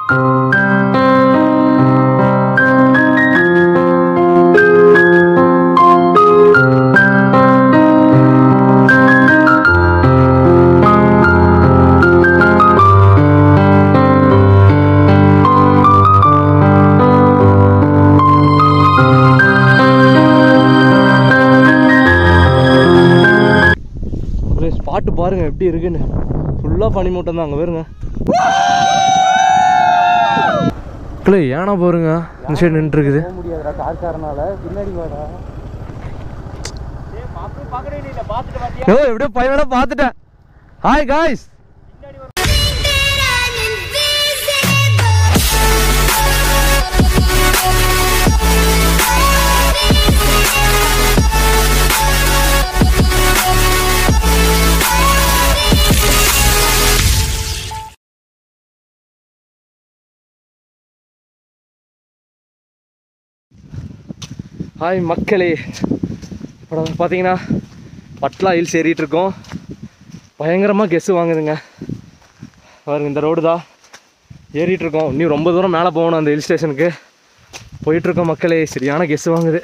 ஒரு ஸ்பாட்டு பாருங்க எப்படி இருக்குன்னு ஃபுல்லாக பனிமூட்டம் தான் அங்கே வருங்க இல்லை ஏனா பாருங்க இந்த சைடு நின்றுருக்குது போக முடியாதுடா கார்காரனால பின்னாடி வாடா ஓ எப்படியோ பையனோட பார்த்துட்டேன் ஹாய் காய்ஸ் ஹாய் மக்களே இப்போ நம்ம பார்த்தீங்கன்னா பட்லா ஹில்ஸ் ஏறிட்டு இருக்கோம் பயங்கரமாக கெஸ்ஸு வாங்குதுங்க பாருங்க இந்த ரோடு தான் ஏறிட்டு இருக்கோம் இன்னும் ரொம்ப தூரம் மேலே போகணும் அந்த ஹில் ஸ்டேஷனுக்கு போயிட்டுருக்கோம் மக்களே சரியான கெஸ்ஸு வாங்குது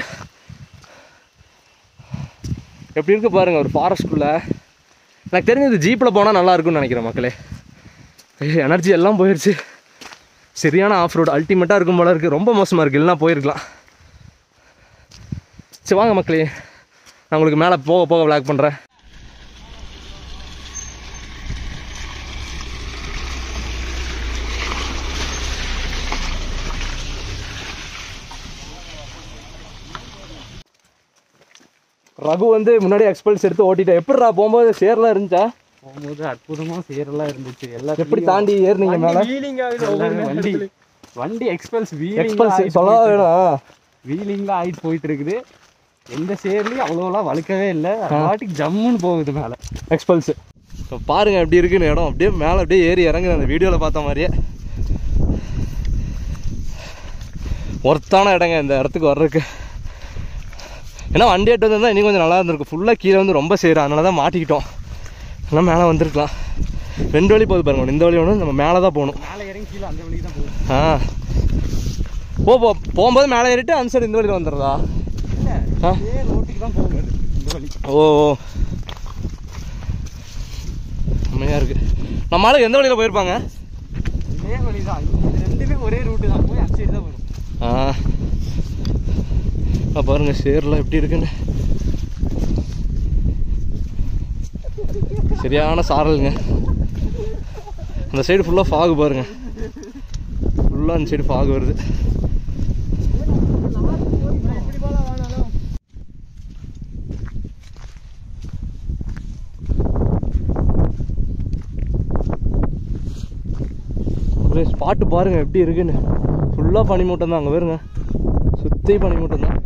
எப்படி இருக்கு பாருங்க ஒரு ஃபாரஸ்ட்குள்ளே எனக்கு தெரிஞ்சது ஜீப்பில் போனால் நல்லா இருக்கும்னு நினைக்கிறேன் மக்களே எனர்ஜி எல்லாம் போயிடுச்சு சரியான ஆஃப் ரோடு அல்டிமேட்டாக இருக்கும் போல இருக்குது ரொம்ப மோசமாக இருக்குது இல்லைனா போயிருக்கலாம் சரி வாங்க மக்களே நான் உங்களுக்கு மேலே போக போக விளாக் பண்ணுறேன் ரகு வந்து முன்னாடி எக்ஸ்பல்ஸ் எடுத்து ஓட்டிட்டேன் எப்படிடா போகும்போது சேர்லாம் இருந்துச்சா போகும்போது அற்புதமா சேரெல்லாம் இருந்துச்சு எல்லாம் எப்படி தாண்டி ஏறுனீங்க மேலே வீலிங் வண்டி வண்டி எக்ஸ்பல்ஸ் எக்ஸ்பல்ஸ் சொல்லவா வேணும் வீலிங்ல ஆயிட்டு போயிட்டு இருக்குது எந்த சேர்லயும் அவ்வளோலாம் வழுக்கவே இல்லை பாட்டுக்கு ஜம்முன்னு போகுது மேல எக்ஸ்பல்ஸ் இப்போ பாருங்க எப்படி இருக்குன்னு இடம் அப்படியே மேலே அப்படியே ஏறி இறங்குது அந்த வீடியோவில் பார்த்த மாதிரியே ஒர்த்தான இடங்க இந்த இடத்துக்கு வர்றதுக்கு ஏன்னா வண்டி எட்டு வந்திருந்தா இன்னும் கொஞ்சம் நல்லா இருந்திருக்கும் ஃபுல்லாக கீழே வந்து ரொம்ப சேரும் அதனால தான் மாட்டிக்கிட்டோம் இல்லைனா மேலே வந்திருக்கலாம் ரெண்டு வழி போகுது பாருங்க இந்த வழி ஒன்று நம்ம மேலே தான் போகணும் மேல இறங்கி கீழே அந்த வழி தான் போகுது ஆ போ போ போகும்போது மேலே ஏறிட்டு அந்த சைடு இந்த வழியில் வந்துடுறதா இல்ல ஆ இதே ரோட்டுக்கு தான் போகுது இந்த வழி ஓ ஓ உண்மையாக இருக்கு நம்ம ஆளுக்கு எந்த வழியில் போயிருப்பாங்க இதே வழி தான் இது ரெண்டுமே ஒரே ரூட்டு தான் போய் அந்த சைடு தான் வரும் ஆ ஆ, பாருங்க சேர்லாம் எப்படி இருக்குன்னு சரியான சாரலுங்க அந்த சைடு ஃபுல்லாக ஃபாகு பாருங்க ஃபுல்லாக அந்த சைடு ஃபாகு வருது ஒரே ஸ்பாட்டு பாருங்க எப்படி இருக்குன்னு ஃபுல்லாக பனிமூட்டம் தான் அங்கே வருங்க சுற்றி பனிமூட்டம் தான்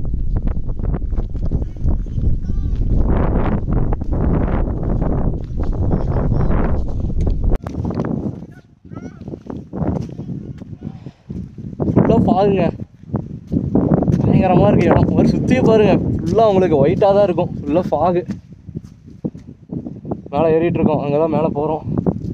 ஃபுல்லாக பாருங்க பயங்கரமாக இருக்கு இடம் ஒரு சுற்றியே பாருங்க ஃபுல்லாக உங்களுக்கு ஒயிட்டாக தான் இருக்கும் ஃபுல்லாக ஃபாகு மேலே ஏறிட்டு இருக்கோம் அங்கே தான் மேலே போகிறோம்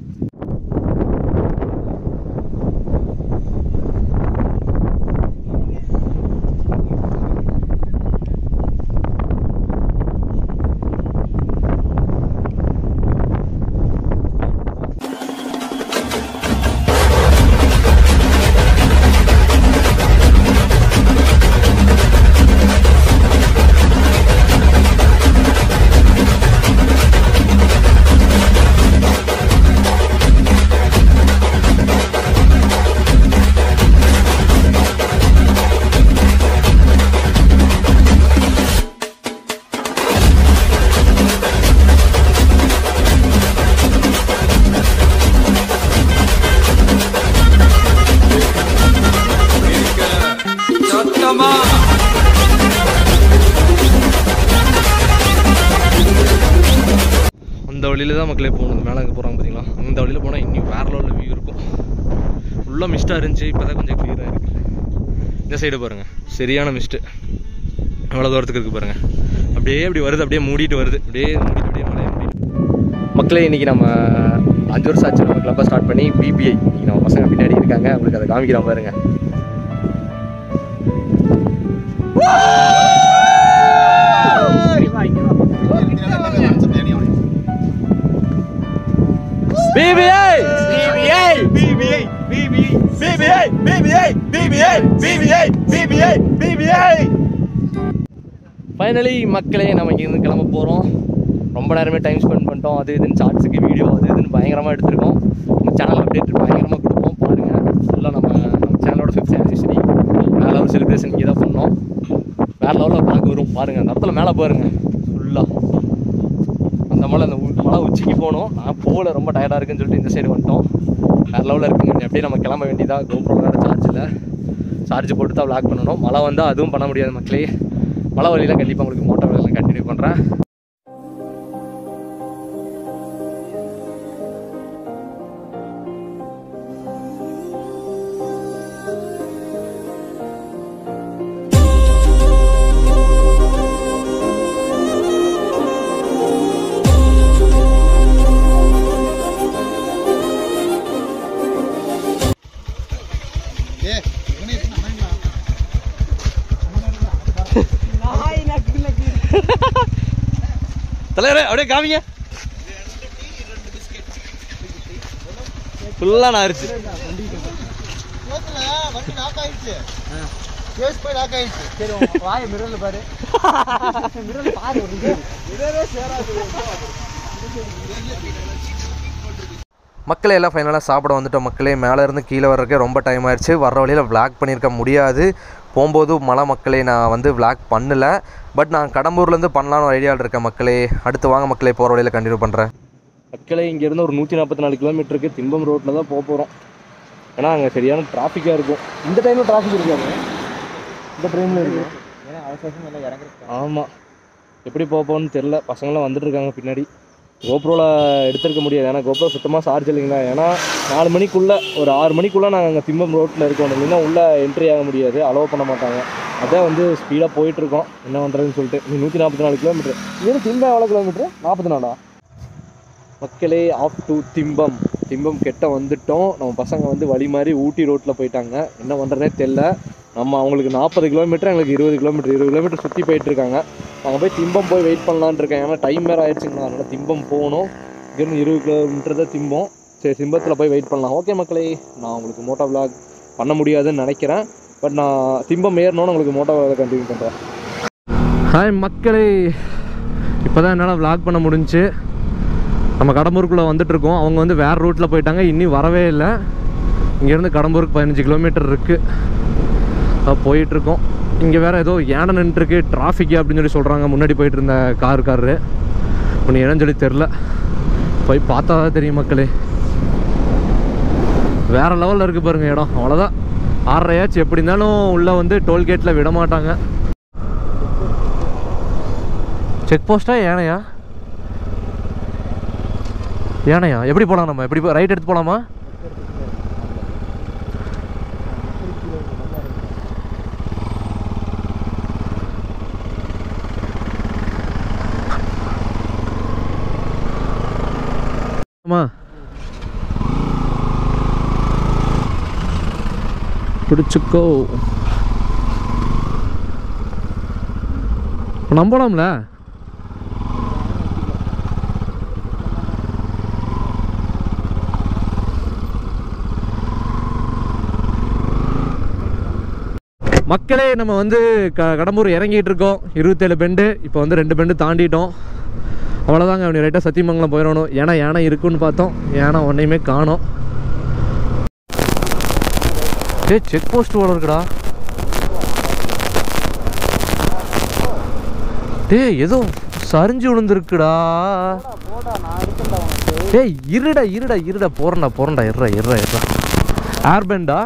அந்த வழியில தான் மக்களே போகணும் மேலே அங்கே போகிறாங்க பார்த்தீங்களா அந்த வழியில் போனால் இன்னும் வேற லெவலில் வியூ இருக்கும் ஃபுல்லாக மிஸ்டாக இருந்துச்சு இப்போ தான் கொஞ்சம் கிளியராக இருக்கு இந்த சைடு பாருங்க சரியான மிஸ்ட்டு அவ்வளோ தூரத்துக்கு இருக்கு பாருங்க அப்படியே அப்படி வருது அப்படியே மூடிட்டு வருது அப்படியே மூடிட்டு அப்படியே மழையை மூடிட்டு மக்களே இன்னைக்கு நம்ம அஞ்சு வருஷம் ஆச்சு நம்ம கிளப்பை ஸ்டார்ட் பண்ணி பிபிஐ இன்னைக்கு நம்ம பசங்க பின்னாடி இருக்கு இருக்காங்க உங்களுக்கு அதை காமிக்கிறேன் பாருங்க பிபிஐ ஃபைனலி மக்களே நம்ம இங்கேருந்து கிளம்ப போகிறோம் ரொம்ப நேரமே டைம் ஸ்பெண்ட் பண்ணிட்டோம் அது இதுன்னு ஷார்ட்ஸுக்கு வீடியோ அது இதுன்னு பயங்கரமாக எடுத்திருக்கோம் நம்ம சேனல் அப்டேட் பயங்கரமாக கொடுப்போம் பாருங்கள் ஃபுல்லாக நம்ம நம்ம சேனலோட ஃபிஃப்த் ஆனிவர்சரி மேலே ஒரு செலிப்ரேஷன் இங்கே தான் பண்ணோம் வேறு லெவலில் பார்க்க வரும் பாருங்கள் அந்த இடத்துல மேலே பாருங்கள் ஃபுல்லாக அந்த மலை அந்த உ- மலை உச்சிக்கு போகணும் நான் போகல ரொம்ப டயர்டாக இருக்குன்னு சொல்லிட்டு இந்த சைடு வந்துட்டோம் வேறு லெவலில் இருக்குங்க எப்படியும் நம்ம கிளம்ப வேண்டியதா கோப்ரோவில் வேறு சார்ஜ் இல்லை சார்ஜ் போட்டு தான் vlog பண்ணணும் மழை வந்தால் அதுவும் பண்ண முடியாது மக்களே மழை வழியில் கண்டிப்பாக உங்களுக்கு மோட்டோ வேலை கண்டினியூ பண்ணுறேன் தலைவரே அப்படியே காமிங்க ஃபுல்லாக நான் அரிச்சு சரி வாய மிரல் பாரு மிரல் பாரு ஒரு மக்களே எல்லாம் ஃபைனலாக சாப்பிட வந்துட்டோம் மக்களே மேலே இருந்து கீழே வர்றதுக்கே ரொம்ப டைம் ஆயிடுச்சு வர்ற வழியில் vlog பண்ணியிருக்க முடியாது போகும்போது மலை மக்களே நான் வந்து vlog பண்ணல பட் நான் கடம்பூர்லேருந்து பண்ணலான்னு ஒரு ஐடியாவில் இருக்கேன் மக்களே அடுத்து வாங்க மக்களே போகிற வழியில் கண்டினியூ பண்ணுறேன் மக்களே இங்கேருந்து ஒரு நூற்றி நாற்பத்தி நாலு கிலோமீட்டருக்கு திம்பம் ரோட்டில் தான் போக போகிறோம் ஏன்னா அங்கே சரியான டிராஃபிக்காக இருக்கும் இந்த டைமில் டிராஃபிக் இருக்காது இந்த டைமில் இருக்கும் ஏன்னா அவசரம் எல்லாம் இறங்குறது ஆமாம் எப்படி போக போகணும்னு தெரில பசங்களாம் வந்துட்டு இருக்காங்க பின்னாடி கோப்ரோவில் எடுத்திருக்க முடியாது ஏன்னா கோப்ரோ சுத்தமாக சார்ஜ் இல்லைங்களா ஏன்னா நாலு மணிக்குள்ளே ஒரு ஆறு மணிக்குள்ளே நாங்கள் அங்கே திம்பம் ரோட்டில் இருக்கோம் இல்லைன்னா உள்ளே என்ட்ரி ஆக முடியாது அலோவ் பண்ண மாட்டாங்க அதான் வந்து ஸ்பீடாக போயிட்டுருக்கோம் என்ன பண்ணுறதுன்னு சொல்லிட்டு நீ நூற்றி நாற்பத்தி நாலு கிலோமீட்டர் இது திம்பம் எவ்வளோ கிலோமீட்ரு நாற்பத்தி நாலா மக்களே ஆஃப் டு திம்பம் திம்பம் கெட்ட வந்துட்டோம் நம்ம பசங்க வந்து வழி மாதிரி ஊட்டி ரோட்டில் போயிட்டாங்க என்ன பண்ணுறதே தெரில நம்ம அவங்களுக்கு நாற்பது கிலோமீட்டர் எங்களுக்கு இருபது கிலோமீட்டர் இருபது கிலோமீட்டர் சுற்றி போயிட்டு இருக்காங்க நாங்கள் போய் திம்பம் போய் வெயிட் பண்ணலான்னு இருக்கேன் ஏன்னா டைம் வேறு ஆயிடுச்சுங்களா அதனால் திம்பம் போகணும் இங்கேருந்து இருபது கிலோமீட்டர் தான் திம்பம் சரி திம்பத்தில் போய் வெயிட் பண்ணலாம் ஓகே மக்களே நான் உங்களுக்கு மோட்டோ vlog பண்ண முடியாதுன்னு நினைக்கிறேன் பட் நான் திம்பம் ஏறணும்னு உங்களுக்கு மோட்டோ vlog கண்டினியூ பண்ணுறேன் ஹாய் மக்களே இப்போ தான் என்னால் vlog பண்ண முடிஞ்சுச்சு நம்ம கடம்பூருக்குள்ளே வந்துட்டுருக்கோம் அவங்க வந்து வேறு ரூட்டில் போயிட்டாங்க இன்னும் வரவே இல்லை இங்கேருந்து கடம்பூருக்கு பதினஞ்சு கிலோமீட்டர் இருக்குது போயிட்டுருக்கோம் இங்கே வேறு ஏதோ யானை நின்றுருக்கு டிராஃபிக் அப்படின்னு சொல்லி சொல்கிறாங்க முன்னாடி போயிட்டு இருந்த கார் காரு ஒன்று என்னன்னு சொல்லி தெரில போய் பார்த்தா தான் தெரியும் மக்களே வேறு லெவலில் இருக்குது பாருங்க இடம் அவ்வளோதான் ஆறரையாச்சு எப்படி இருந்தாலும் உள்ளே வந்து டோல்கேட்டில் விட மாட்டாங்க செக் போஸ்ட்டா ஏனையா ஏனையா எப்படி போகலாம் நம்ம எப்படி ரைட் எடுத்து போகலாமா ஆமா பிடிச்சிக்கோ நம்பலாம்ல மக்களே நம்ம வந்து க கடம்பூர் இறங்கிட்டு இருக்கோம் இருபத்தேழு பெண்டு இப்போ வந்து ரெண்டு பெண்டு தாண்டிட்டோம் அவ்வளோதாங்க அப்படி ரைட்டாக சத்தியமங்கலம் போயிடணும் ஏன்னா யானை இருக்குன்னு பார்த்தோம் யானை ஒன்றையுமே காணோம் ஏய் செக் போஸ்ட் போல இருக்குடா டேய் ஏதோ சரிஞ்சு விழுந்துருக்குடா டேய் இருடா இருடா இருடா போறேன்டா போறேன்டா இருடா இருடா இருடா ஏர்பேண்டா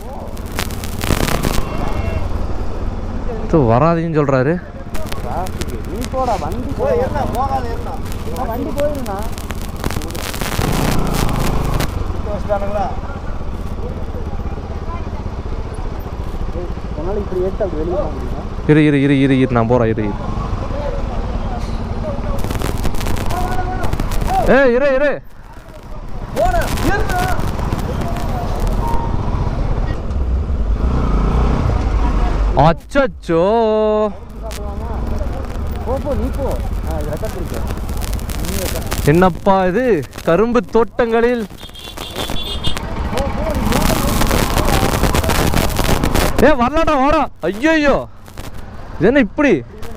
வராதீங்கன்னு சொல்றாரு நீ போடா வண்டி போய் ஏறா போகாத ஏறா வண்டி போயிருந்தா வச்சுட்டானுங்களா உன்னால இப்படி எடுத்து அப்படி வெளியே போக முடியுமா இரு இரு இரு இரு இரு நான் போறேன் இரு இரு ஏய் இரு இரு அச்சச்சோ போ போ நீ போ ஆ இது ரெக்கார்ட் இருக்கு என்னப்பா இது கரும்பு தோட்டங்களில் ஏ வரலாடா வாடா ஐயோ ஐயோ இது என்ன இப்படி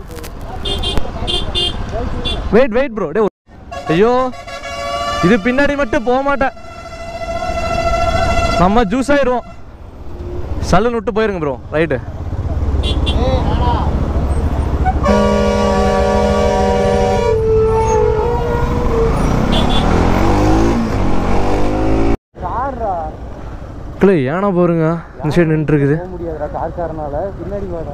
வெயிட் வெயிட் ப்ரோ டே ஐயோ இது பின்னாடி மட்டும் போக மாட்டேன் நம்ம ஜூஸ் ஆயிடுவோம் சல்லுன்னு விட்டு போயிருங்க ப்ரோ ரைட்டு கார்ரா இல்லை ஏனா பாருங்க இந்த சைடு நின்று இருக்குது போக முடியாதுடா கார் காரனால பின்னாடி வாடா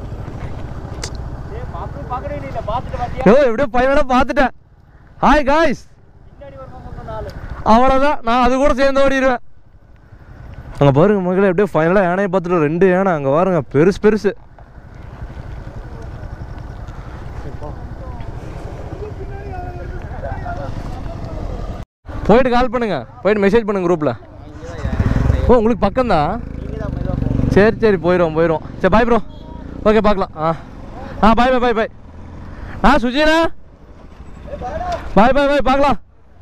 ஏய் பாப்பு பாக்கறே இல்ல பாத்துட்டு பாத்தியா யோ எப்படியோ பையனோட பார்த்துட்டேன் ஹாய் காய்ஸ் பின்னாடி வரணும் மூணு நாலு அவ்வளோதான் நான் அது கூட சேர்ந்து ஓடிடுவேன் அங்கே பாருங்க மகளே எப்படியோ ஃபைனலாக யானையை பார்த்துட்டு ரெண்டு யானை அங்கே பாருங்க பெருசு பெருசு போயிட்டு கால் பண்ணுங்க போயிட்டு மெசேஜ் பண்ணுங்க குரூப்பில் ஓ உங்களுக்கு பக்கம்தான் சரி சரி போயிடும் போயிடும் சரி பாய் ப்ரோ ஓகே பார்க்கலாம் ஆ ஆ பாய் பாய் பாய் பாய் ஆ சுஜினா பாய் பாய் பாய் பார்க்கலாம்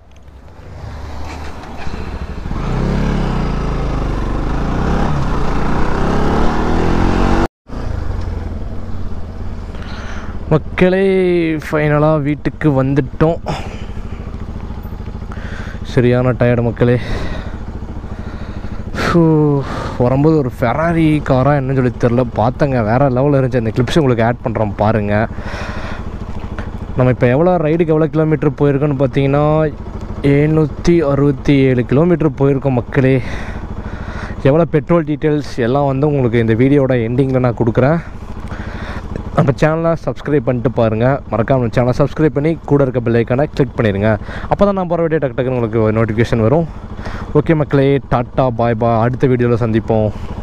மக்களே ஃபைனலாக வீட்டுக்கு வந்துட்டோம் சரியான டயர்டு மக்களே ஹூ, வரும்போது ஒரு ஃபெராரி காராக என்னன்னு சொல்லி தெரில பார்த்தங்க வேறு லெவலில் இருந்துச்சு அந்த கிளிப்ஸ் உங்களுக்கு ஆட் பண்ணுறோம் பாருங்கள் நம்ம இப்போ எவ்வளோ ரைடுக்கு எவ்வளோ கிலோமீட்டர் போயிருக்கோன்னு பார்த்தீங்கன்னா எழுநூற்றி அறுபத்தி ஏழு கிலோமீட்டர் போயிருக்கோம் மக்களே எவ்வளோ பெட்ரோல் டீட்டெயில்ஸ் எல்லாம் வந்து உங்களுக்கு இந்த வீடியோட எண்டிங்கில் நான் கொடுக்குறேன் நம்ம சேனலை சப்ஸ்கிரைப் பண்ணிட்டு பாருங்கள் மறக்காம சேனலை சப்ஸ்கிரைப் பண்ணி கூட இருக்க பெல் ஐக்கானை கிளிக் பண்ணிடுங்க அப்போ தான் நான் போகிற வீடியோ டக்கு டக்குன்னு உங்களுக்கு நோட்டிஃபிகேஷன் வரும் ஓகே மக்களே டாட்டா பாய் பாய் அடுத்த வீடியோவில் சந்திப்போம்